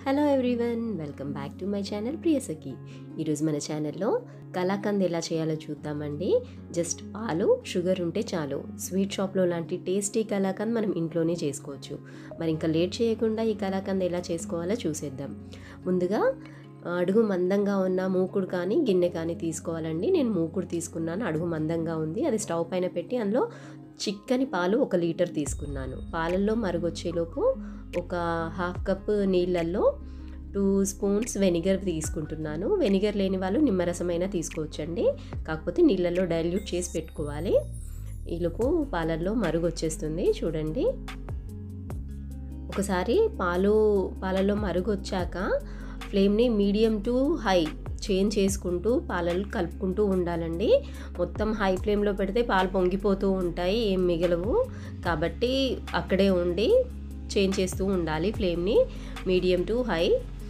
hello everyone welcome back to my channel Priyasakhi ఈరోజు మన ఛానల్లో కలాకంద్ ఎలా చేయాలో చూద్దామండి జస్ట్ పాలు షుగర్ ఉంటే చాలు స్వీట్ షాప్లో లాంటి టేస్టీ కలాకంద్ మనం ఇంట్లోనే చేసుకోవచ్చు మరి ఇంకా లేట్ చేయకుండా ఈ కలాకంద్ ఎలా చేసుకోవాలో చూసేద్దాం ముందుగా అడుగు మందంగా ఉన్న మూకుడు కానీ గిన్నె కానీ తీసుకోవాలండి నేను మూకుడు తీసుకున్నాను అడుగు మందంగా ఉంది అది స్టవ్ పైన పెట్టి అందులో చిక్కని పాలు ఒక లీటర్ తీసుకున్నాను పాలల్లో మరుగొచ్చేలోపు ఒక హాఫ్ కప్ నీళ్ళల్లో టూ స్పూన్స్ వెనిగర్ తీసుకుంటున్నాను వెనిగర్ లేని వాళ్ళు నిమ్మరసమైనా తీసుకోవచ్చండి కాకపోతే నీళ్ళల్లో డైల్యూట్ చేసి పెట్టుకోవాలి ఈలోపు పాలల్లో మరుగు వచ్చేస్తుంది చూడండి ఒకసారి పాలు పాలల్లో మరుగు వచ్చాక ఫ్లేమ్ని మీడియం టు హై చేంజ్ చేసుకుంటూ పాలలు కలుపుకుంటూ ఉండాలండి మొత్తం హై ఫ్లేమ్లో పెడితే పాలు పొంగిపోతూ ఉంటాయి ఏం మిగలవు కాబట్టి అక్కడే ఉండి చేంజ్ చేస్తూ ఉండాలి ఫ్లేమ్ని మీడియం టు హై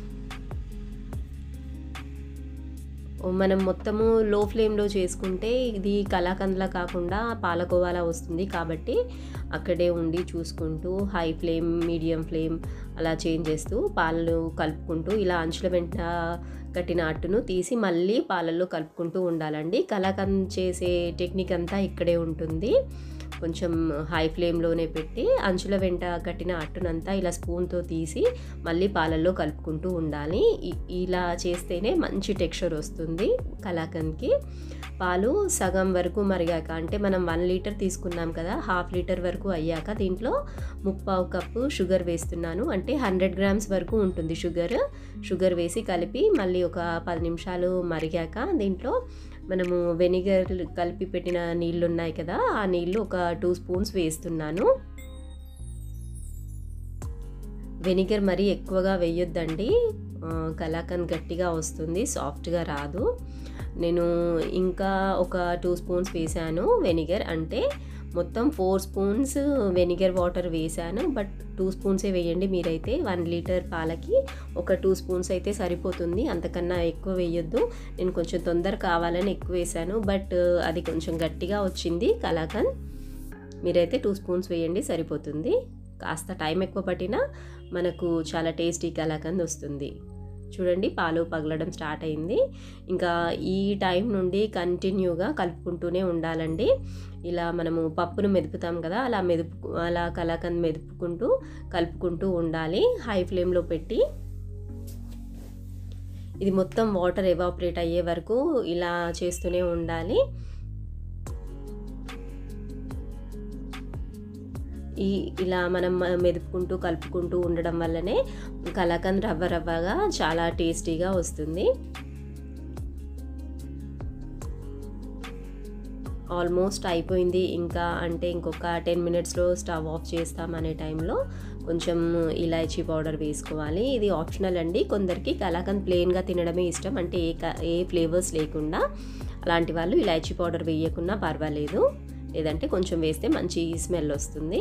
మనం మొత్తము లో ఫ్లేమ్లో చేసుకుంటే ఇది కలాకంద్లా కాకుండా పాలకోవాలా వస్తుంది కాబట్టి అక్కడే ఉండి చూసుకుంటూ హై ఫ్లేమ్ మీడియం ఫ్లేమ్ అలా చేంజ్ చేస్తూ పాలు కలుపుకుంటూ ఇలా అంచుల వెంట కట్టిన అట్టును తీసి మళ్ళీ పాలల్లో కలుపుకుంటూ ఉండాలండి కలాకంద్ చేసే టెక్నిక్ అంతా ఇక్కడే ఉంటుంది కొంచెం హై ఫ్లేమ్లోనే పెట్టి అంచుల వెంట కట్టిన అట్టునంతా ఇలా స్పూన్తో తీసి మళ్ళీ పాలల్లో కలుపుకుంటూ ఉండాలి ఇలా చేస్తేనే మంచి టెక్స్చర్ వస్తుంది కలాకంద్కి పాలు సగం వరకు మరిగాక అంటే మనం వన్ లీటర్ తీసుకున్నాం కదా హాఫ్ లీటర్ వరకు అయ్యాక దీంట్లో ముప్పావు కప్పు షుగర్ వేస్తున్నాను అంటే హండ్రెడ్ గ్రామ్స్ వరకు ఉంటుంది షుగర్ షుగర్ వేసి కలిపి మళ్ళీ ఒక పది నిమిషాలు మరిగాక దీంట్లో మనము వెనిగర్ కలిపి పెట్టిన నీళ్ళు ఉన్నాయి కదా ఆ నీళ్ళు ఒక టూ స్పూన్స్ వేస్తున్నాను వెనిగర్ మరీ ఎక్కువగా వేయొద్దండి కలాకండ్ గట్టిగా వస్తుంది సాఫ్ట్గా రాదు నేను ఇంకా ఒక టూ స్పూన్స్ వేసాను వెనిగర్ అంటే మొత్తం ఫోర్ స్పూన్స్ వెనిగర్ వాటర్ వేసాను బట్ టూ స్పూన్సే వేయండి మీరైతే వన్ లీటర్ పాలకి ఒక టూ స్పూన్స్ అయితే సరిపోతుంది అంతకన్నా ఎక్కువ వేయొద్దు నేను కొంచెం తొందర కావాలని ఎక్కువ వేసాను బట్ అది కొంచెం గట్టిగా వచ్చింది కలాకండ్ మీరైతే టూ స్పూన్స్ వేయండి సరిపోతుంది కాస్త టైం ఎక్కువ పట్టినా మనకు చాలా టేస్టీ కలాకండ్ వస్తుంది చూడండి పాలు పగలడం స్టార్ట్ అయింది ఇంకా ఈ టైం నుండి కంటిన్యూగా కలుపుకుంటూనే ఉండాలండి ఇలా మనము పప్పును మెదుపుతాం కదా అలా మెదుపు అలా కలాకంద్ మెదుపుకుంటూ కలుపుకుంటూ ఉండాలి హై ఫ్లేమ్లో పెట్టి ఇది మొత్తం వాటర్ ఎవాపరేట్ అయ్యే వరకు ఇలా చేస్తూనే ఉండాలి ఈ ఇలా మనం మెదుపుకుంటూ కలుపుకుంటూ ఉండడం వల్లనే కలాకంద్ రవ్వ రవ్వగా చాలా టేస్టీగా వస్తుంది ఆల్మోస్ట్ అయిపోయింది ఇంకా అంటే ఇంకొక టెన్ మినిట్స్లో స్టవ్ ఆఫ్ చేస్తాం అనే టైంలో కొంచెం ఇలాచీ పౌడర్ వేసుకోవాలి ఇది ఆప్షనల్ అండి కొందరికి కలాకంద్ ప్లెయిన్గా తినడమే ఇష్టం అంటే ఏ ఏ ఫ్లేవర్స్ లేకుండా అలాంటి వాళ్ళు ఇలాచీ పౌడర్ వేయకున్నా పర్వాలేదు లేదంటే కొంచెం వేస్తే మంచి స్మెల్ వస్తుంది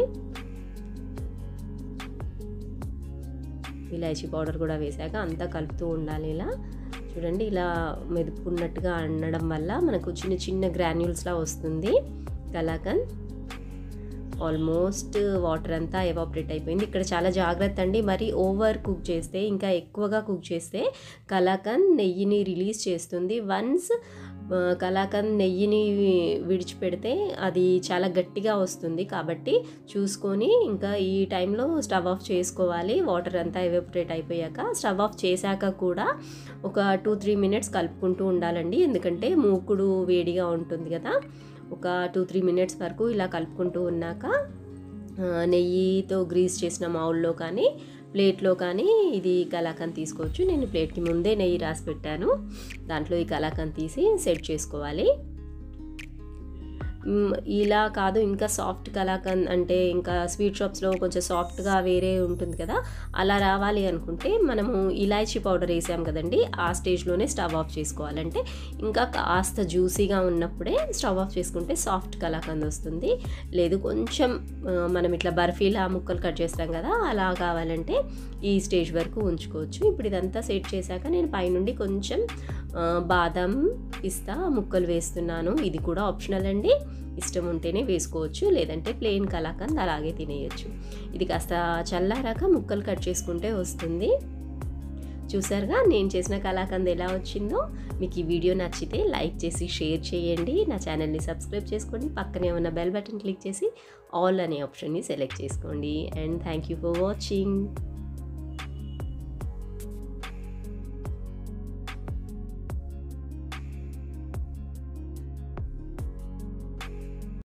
ఇలాచీ పౌడర్ కూడా వేసాక అంతా కలుపుతూ ఉండాలి ఇలా చూడండి ఇలా మెదుపుకున్నట్టుగా అనడం వల్ల మనకు చిన్న చిన్న గ్రాన్యూల్స్లా వస్తుంది కలాకండ్ ఆల్మోస్ట్ వాటర్ అంతా ఎవాపరేట్ అయిపోయింది ఇక్కడ చాలా జాగ్రత్త అండి మరి ఓవర్ కుక్ చేస్తే ఇంకా ఎక్కువగా కుక్ చేస్తే కలాకండ్ నెయ్యిని రిలీజ్ చేస్తుంది వన్స్ కలాకంద్ నెయ్యిని విడిచిపెడితే అది చాలా గట్టిగా వస్తుంది కాబట్టి చూసుకొని ఇంకా ఈ టైంలో స్టవ్ ఆఫ్ చేసుకోవాలి వాటర్ అంతా ఎవాపరేట్ అయిపోయాక స్టవ్ ఆఫ్ చేశాక కూడా ఒక టూ త్రీ మినిట్స్ కలుపుకుంటూ ఉండాలండి ఎందుకంటే మూకుడు వేడిగా ఉంటుంది కదా ఒక టూ త్రీ మినిట్స్ వరకు ఇలా కలుపుకుంటూ ఉన్నాక నెయ్యితో గ్రీస్ చేసిన మౌల్లో కానీ ప్లేట్లో కానీ ఇది కలాకండ్ తీసుకోవచ్చు నేను ప్లేట్కి ముందే నెయ్యి రాసి పెట్టాను దాంట్లో ఈ కలాకండ్ తీసి సెట్ చేసుకోవాలి ఇలా కాదు ఇంకా సాఫ్ట్ కలాకండ్ అంటే ఇంకా స్వీట్ షాప్స్లో కొంచెం సాఫ్ట్గా వేరే ఉంటుంది కదా అలా రావాలి అనుకుంటే మనము ఇలాచీ పౌడర్ వేసాం కదండి ఆ స్టేజ్లోనే స్టవ్ ఆఫ్ చేసుకోవాలంటే ఇంకా కాస్త జ్యూసీగా ఉన్నప్పుడే స్టవ్ ఆఫ్ చేసుకుంటే సాఫ్ట్ కలాకండ్ వస్తుంది లేదు కొంచెం మనం ఇట్లా బర్ఫీలా ముక్కలు కట్ చేస్తాం కదా అలా కావాలంటే ఈ స్టేజ్ వరకు ఉంచుకోవచ్చు ఇప్పుడు ఇదంతా సెట్ చేశాక నేను పైనుండి కొంచెం బాదం పిస్తా ముక్కలు వేస్తున్నాను ఇది కూడా ఆప్షనల్ అండి ఇష్టం ఉంటేనే వేసుకోవచ్చు లేదంటే ప్లెయిన్ కలాకంద్ అలాగే తినేయచ్చు ఇది కాస్త చల్లారాక ముక్కలు కట్ చేసుకుంటే వస్తుంది చూసారుగా నేను చేసిన కలాకండ్ ఎలా వచ్చిందో మీకు ఈ వీడియో నచ్చితే లైక్ చేసి షేర్ చేయండి నా ఛానల్ని సబ్స్క్రైబ్ చేసుకోండి పక్కనే ఉన్న బెల్ బటన్ క్లిక్ చేసి ఆల్ అనే ఆప్షన్ని సెలెక్ట్ చేసుకోండి and thank you for watching